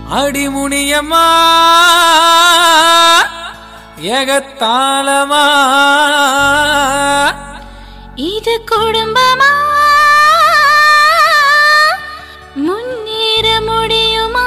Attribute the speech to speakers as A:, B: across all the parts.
A: அடிமுனியம்மா ஏகத்தாளமா
B: இது குடும்பமா முன்னேற முடியுமா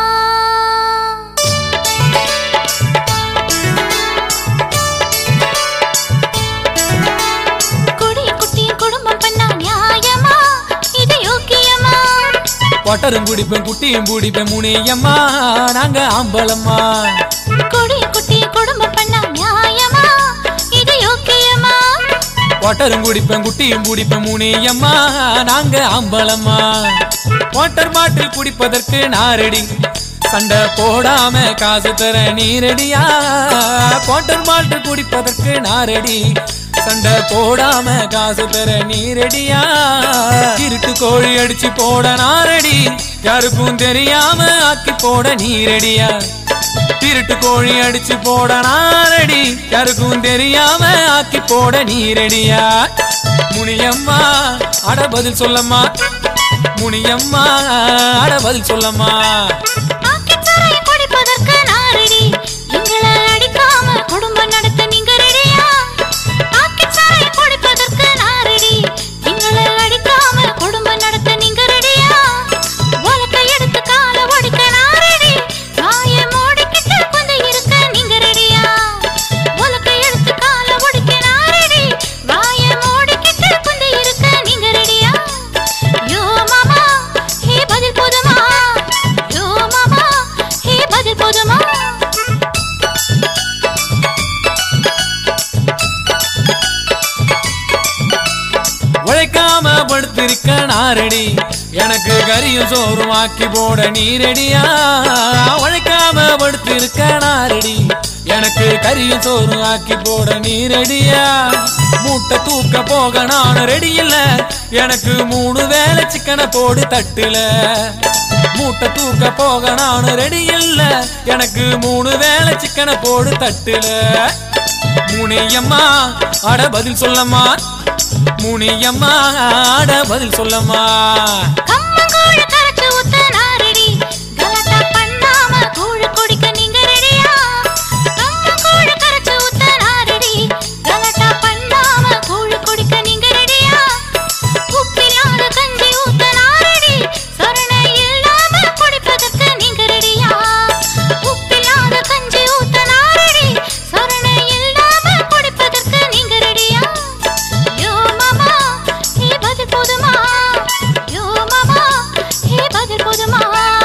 B: குடி குட்டி குடும்பம் பண்ணா நியாயமா இது யோக்கியமா
A: கொட்டரும் குடிப்பேன் குட்டியும் குடிப்பேன் முனியம்மா நாங்க ஆம்பளம்மா
B: குடி குட்டி குடும்பம் பண்ணா நியாயமா இது யோக்கியமா
A: கொட்டரும் குடிப்பேன் குட்டியும் குடிப்பேன் முனியம்மா நாங்க ஆம்பளம்மா வாட்டர் பாட்டில் குடிப்பதற்கு நாரடி சண்டை போடாம காசு தர நீரடியா வாட்டர் பாட்டில் குடிப்பதற்கு நாரடி சண்டை போடாம காசு தர நீரடியா இருட்டு கோழி அடிச்சு போட நாரடி யாருக்கும் தெரியாம ஆக்கி போட நீரடியா திருட்டு கோழி அடிச்சு போட நாரடி யாருக்கும் தெரியாம ஆக்கி போட நீரடியா முனியம்மா அட பதில் சொல்லம்மா முனியம்மா அட பதில் சொல்லம்மா
B: ஆக்கிச்சாரை குடிப்பதற்கு நாரடி எங்களை அடிக்காம குடும்பம் நடத்த நீங்க ரெடியா ஆக்கிச்சாரை குடிப்பதற்கு நாரடி எங்களை அடிக்காம குடும்பம் நடத்த நீங்க ரெடியா உலக்க எடுத்து கால ஒடிக்க நாரடி வாய மூடிக்கிட்டு கொஞ்சம் இருக்க நீங்க ரெடியா உலக்க எடுத்து கால ஒடிக்க நாரடி வாய மூடிக்கிட்டு கொஞ்சம் இருக்க நீங்க ரெடியா யோ மாமா ஹே பதில் போதுமா யோ மாமா ஹே பதில் போதுமா
A: உழைக்காம படுத்திருக்க நாரடி எனக்கு கரியும் சோறும் ஆக்கி போட நீரடியா உழைக்காம படுத்திருக்க நாரடி எனக்கு கரியும் சோறும் ஆக்கி போட நீரடியா மூட்டை தூக்க போக நான் ரெடி இல்ல எனக்கு மூணு வேலை சிக்கனை போடு தட்டுல மூட்டை தூக்க போக நான் ரெடி இல்ல எனக்கு மூணு வேலை சிக்கனை போடு தட்டுல முனியம்மா அட பதில் சொல்லம்மா முனியம்மா அட பதில் சொல்லம்மா
B: கம்மங்கூழ கரைச்சு ஊத்த நாரடி கலாட்டா பண்ணாம கூழ குடிக்க நீங்க ரெடியா கம்மங்கூழ கரைச்சு ஊத்த நாரடி கலாட்டா பண்ணாம கூழ குடிக்க நீங்க ரெடியா உப்பில்லாத கஞ்சி ஊத்த நாரடி சரணை இல்லாம குடிப்பதற்கு நீங்க ரெடியா உப்பில்லாத கஞ்சி ஊத்த நாரடி சரணை இல்லாம குடிப்பதற்கு நீங்க ரெடியா யோ மாமா ஹே பதில் போதுமா யோ மாமா ஹே பதில் போதுமா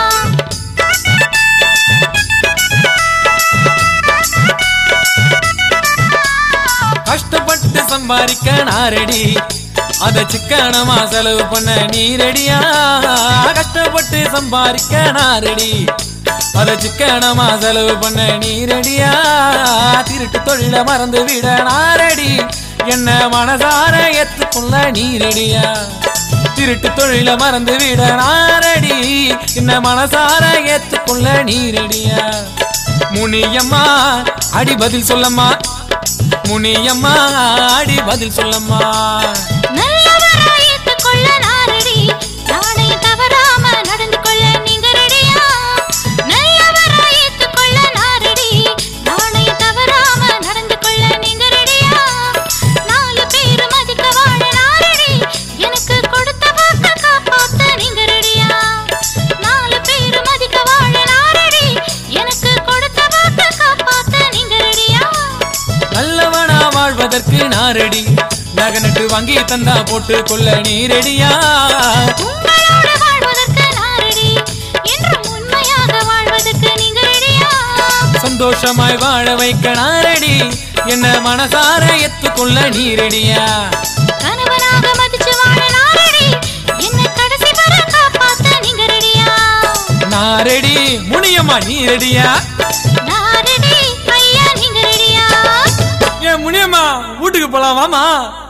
A: கஷ்டப்பட்டு சம்பாதிக்க நாரடி அத சிக்கனமா செலவு பண்ண நீ ரெடியா கஷ்டப்பட்டு சம்பாதிக்க நாரடி அத சிக்கனமா செலவு பண்ண நீ ரெடியா திருட்டு தொழில மறந்து விட நாரடி என்ன மனசார ஏத்துக்குள்ள நீ ரெடியா திருட்டு தொழில மறந்து விட நாரடி என்ன மனசார ஏத்துக்குள்ள நீ ரெடியா முனியம்மா அடி பதில் சொல்லம்மா முனியம்மா அடி பதில் சொல்லம்மா
B: நல்லவரா ஏத்துக்கொள்ள நாரடி நாளை தவறாம நடந்து கொள்ள நீங்க ரெடியா நல்லவரா ஏத்துக்கொள்ள நாரடி நாளை தவறாம நடந்து கொள்ள நீங்க ரெடியா நாலு பேர் மதிக்க வாழ நாரடி எனக்கு கொடுத்த வாக்க காப்பாத்த நீங்க ரெடியா நாலு பேர் மதிக்க வாழ நாரடி எனக்கு கொடுத்த வாக்க காப்பாத்த நீங்க ரெடியா
A: நல்லவனா வாழ்வதற்கு நாரடி நகனட்டு வாங்கி தந்தா போட்டு கொள்ள நீ ரெடியா
B: உங்களோடு வாழ்வதற்கு நான் ரெடி என்றும் உண்மையாக வாழ்வதற்கு நீங்க ரெடியா
A: சந்தோஷமாய் வாழ வைக்க நாரடி என்ன மனசார எத்துக்கொள்ள நீ ரெடியா
B: கணவனாக மதிச்சு வாழ நான் ரெடி என்ன கடைசி வரை காப்பாத்த நீங்க ரெடியா
A: நாரடி முனியம்மா நீ ரெடியா
B: நான் ரெடி ஐயா நீங்க ரெடியா
A: ஏன் முனியம்மா வீட்டுக்கு போலாம் வாமா